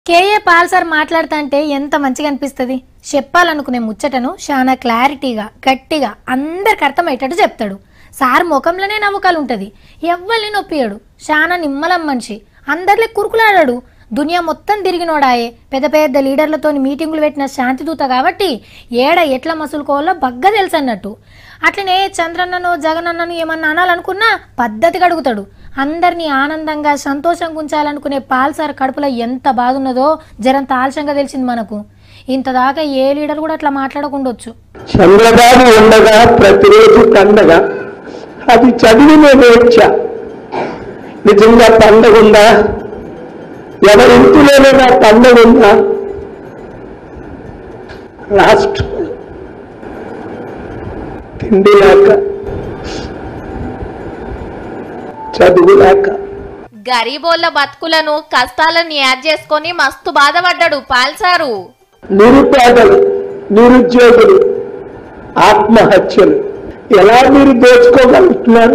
KA Paul sir మాట్లాడుతుంటే ఎంత మంచిగా అనిపిస్తుంది చెప్పాలనుకునే ముచ్చటను చాలా క్లారిటీగా గట్టిగా అందరికి అర్థమయ్యేటట్టు చెప్తాడు సార్ ముఖంలోనే నమ్మకాలు ఉంటుంది ఎవ్వరిని నొప్పియాడు చాలా నిమ్మలం మనిషి అందరిలో కురుకులాడాడు దునియా మొత్తం తిరిగినోడాయే పెద్ద పెద్ద లీడర్లతో మీటింగులు పెట్టిన శాంతిదూత కాబట్టి ఏడ ఎట్లా మసులుకోవాలో బగ్గ తెలుసు అన్నట్టు అట్లనే చంద్రన్నను జగనన్నను ఏమన్నా అనాలనుకున్నా పద్ధతిగా అడుగుతాడు అందరినీ ఆనందంగా సంతోషంగా ఉంచాలనుకునే పాల్ సార్ కడుపులో ఎంత బాధ ఉన్నదో జరంత ఆలస్యంగా తెలిసింది మనకు ఇంత దాకా ఏ లీడర్ కూడా అట్లా మాట్లాడకుండొచ్చు చంద్రబాబు ఉండగా ప్రతిరోజు పండగ అది చదివి నేను వచ్చా నిజంగా పండగ ఉందా ఎవరింటిలోనైనా పండగ ఉందా రాష్ట్రం తిండి లేక చదువు లేక గరీబోళ్ళ బతుకులను కష్టాలను యాడ్ చేసుకొని మస్తు బాధపడ్డాడు పాల్సారు నిరుపేదలు నిరుద్యోగులు ఆత్మహత్యలు ఎలా మీరు దోచుకోగలుగుతున్నారు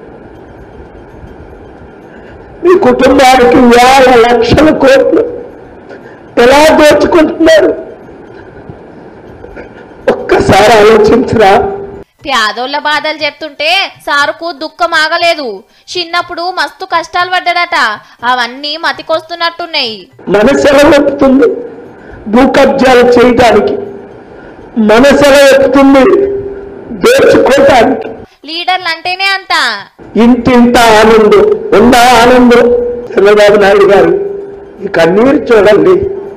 మీ కుటుంబానికి వేల లక్షల కోట్లు ఎలా దోచుకుంటున్నారు ఒక్కసారి ఆలోచించరా పేదోళ్ళ బాధలు చెప్తుంటే సారుకు దుఃఖం ఆగలేదు చిన్నప్పుడు మస్తు కష్టాలు పడ్డాడట అవన్నీ మతికొస్తున్నట్టున్నాయి మనసెల ఒప్పుతుంది భూ కబ్జాలు చేయడానికి మనసెల ఒప్పుతుంది దోచుకోవటానికి లీడర్లు అంటేనే అంత ఇంటింత ఆనందం ఉన్న ఆనందం చంద్రబాబు నాయుడు గారు ఈ కన్నీరు చూడండి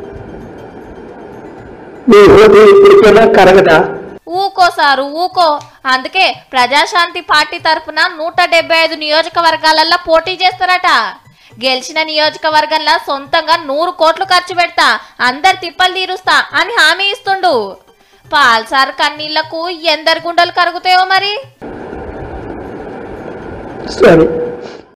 మీ హృదయం ఇప్పటికైనా కరగదా ఊకో సారు ఊకో అందుకే ప్రజాశాంతి పార్టీ తరఫున నూట డెబ్బై ఐదు నియోజకవర్గాలలో పోటీ చేస్తారట గెలిచిన నియోజకవర్గంలో సొంతంగా నూరు కోట్లు ఖర్చు పెడతా అందరి తిప్పలు తీరుస్తా అని హామీ ఇస్తుండు పాల్సార్ కన్నీళ్లకు ఎందరి గుండెలు కరుగుతాయో మరి సరే